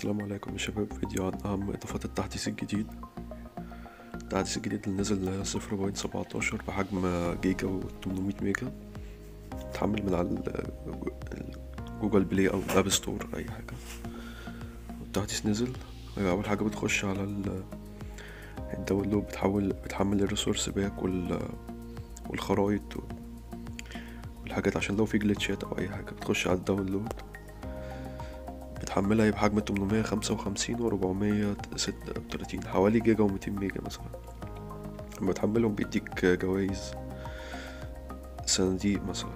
السلام عليكم يا شباب فيديو عن أهم إضافات التحديث الجديد التحديث الجديد اللي نزل صفر بوينت سبعتاشر بحجم جيجا وتمنمية ميجا تحمل من على ال- جوجل بلاي أو الأب ستور أي حاجة التحديث نزل أول حاجة بتخش على ال- الداونلود بتحول بتحمل الريسورس باك وال والخرايط و- والحاجات عشان لو في جلitchات أو أي حاجة بتخش على الداونلود بتحملها بحجم 855 و 436 حوالي جيجا و200 ميجا مثلا لما تحملهم بيديك جوايز صناديق مثلا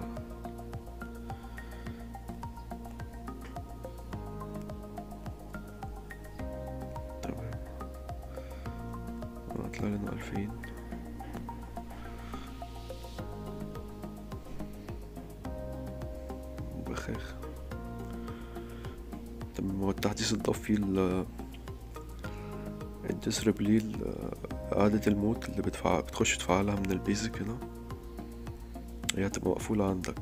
تمام هطلع لنا ألفين بخاخ تمام هو التحديث اتضاف فيه ال الديسربلي إعادة الموت اللي بتفع... بتخش تفعلها من البيزك هنا هي هتبقى مقفولة عندك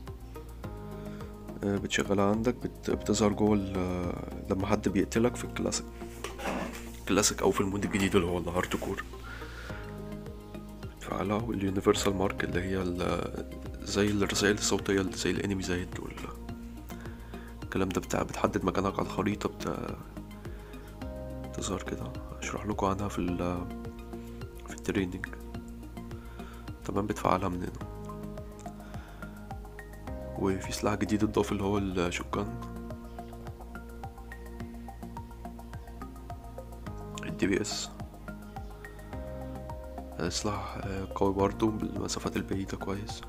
آه، بتشغلها عندك بت... بتظهر جوه ال... لما حد بيقتلك في الكلاسيك الكلاسيك أو في المود الجديد اللي هو الهارد كور بتفعلها واليونيفرسال مارك اللي هي ال... زي الرسائل الصوتية اللي زي الانمي زي دول الكلام ده بتاع بتحدد مكانك على الخريطة بتاع تظهر كده اشرح لكم عنها في ال في التريننج تمام بتفعلها من هنا وفي سلاح جديد اتضاف اللي هو الشوكان الدي بي اس سلاح آه، قوي برضه بالمسافات البعيدة كويس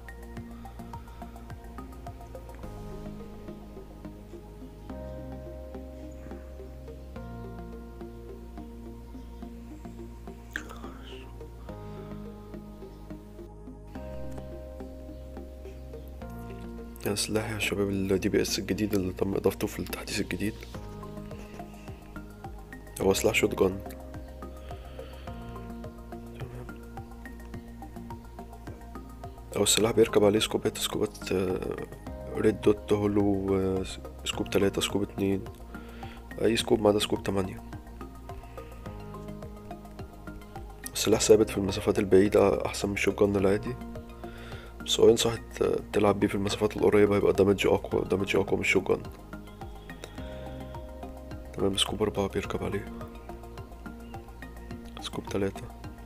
يا سلاح يا شباب الدي بي اس الجديد اللي تم اضافته في التحديث الجديد هو سلاح شوت جان هو السلاح بيركب عليه سكوبات سكوبات ريد دوت هولو آه، سكوب تلاتة سكوب اتنين أي سكوب ما عدا سكوب تمانية السلاح ثابت في المسافات البعيدة أحسن من الشوت جان العادي بس هو ينصح ت- تلعب بيه في المسافات القريبة هيبقى دامج أقوى دامج أقوى من الشوت جان تمام سكوب أربعة بيركب عليه سكوب تلاتة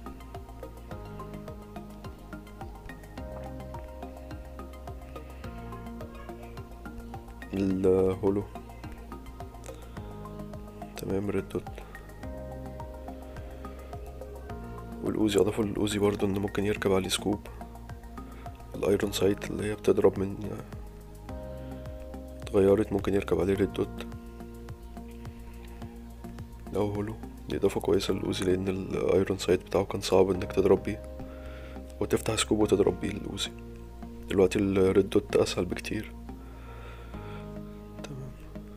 الهولو تمام ريد دوت والأوزي أضافوا للأوزي برضه إن ممكن يركب عليه سكوب الايرون سايت اللي هي بتضرب من اتغيرت ممكن يركب عليه ريد دوت او هولو دي اضافة كويسة للأوزي لأن الايرون سايت بتاعه كان صعب انك تضرب بيه وتفتح سكوب وتضرب بيه الأوزي دلوقتي الريد دوت أسهل بكتير تمام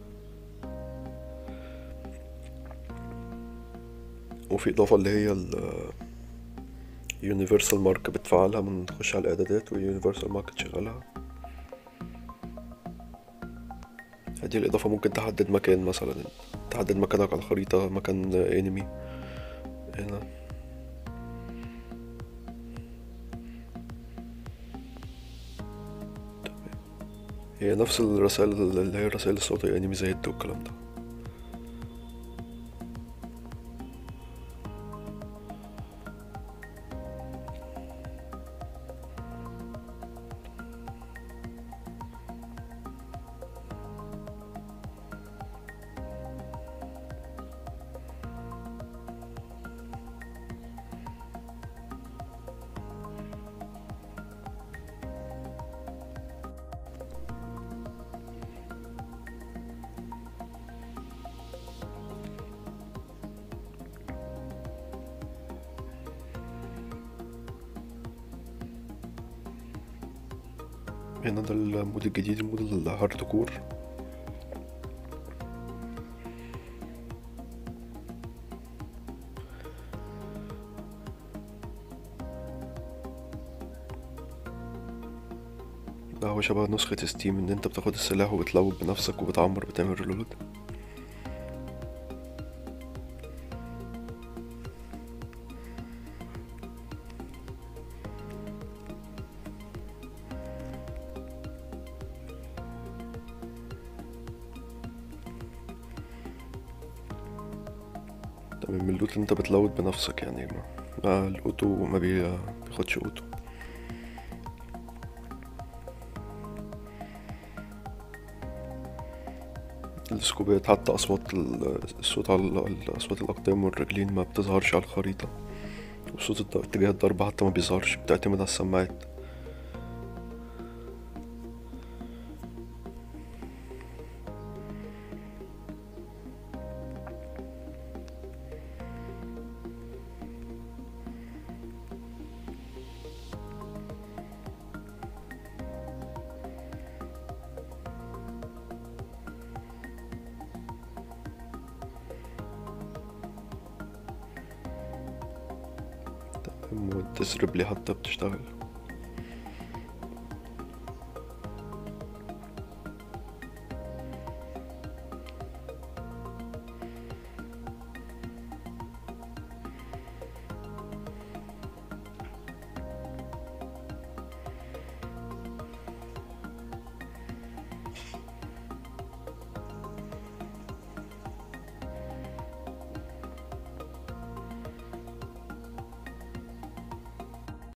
وفي إضافة اللي هي ال يونيفرسال مارك بتفعلها من تخش على الاعدادات ويونيفرسال مارك تشغلها هذه الاضافه ممكن تحدد مكان مثلا تحدد مكانك على الخريطه مكان انمي هنا هي نفس الرسائل اللي هي الرسائل الصوتيه انمي زي والكلام ده هنا ده المود الجديد المود الهارد كور ده هو شبه نسخة ستيم ان انت بتاخد السلاح وبتلوت بنفسك وبتعمر بتعمل ريلود من اللوت اللي انت بتلود بنفسك يعني ما, ما الاوتو ما بي- بياخدش اوتو السكوبات حتى اصوات ال- الصوت على ال- اصوات الاقدام والرجلين ما بتظهرش على الخريطة وصوت الض- اتجاه الضرب حتى ما بيظهرش بتعتمد على السماعات والديسربلي حتى بتشتغل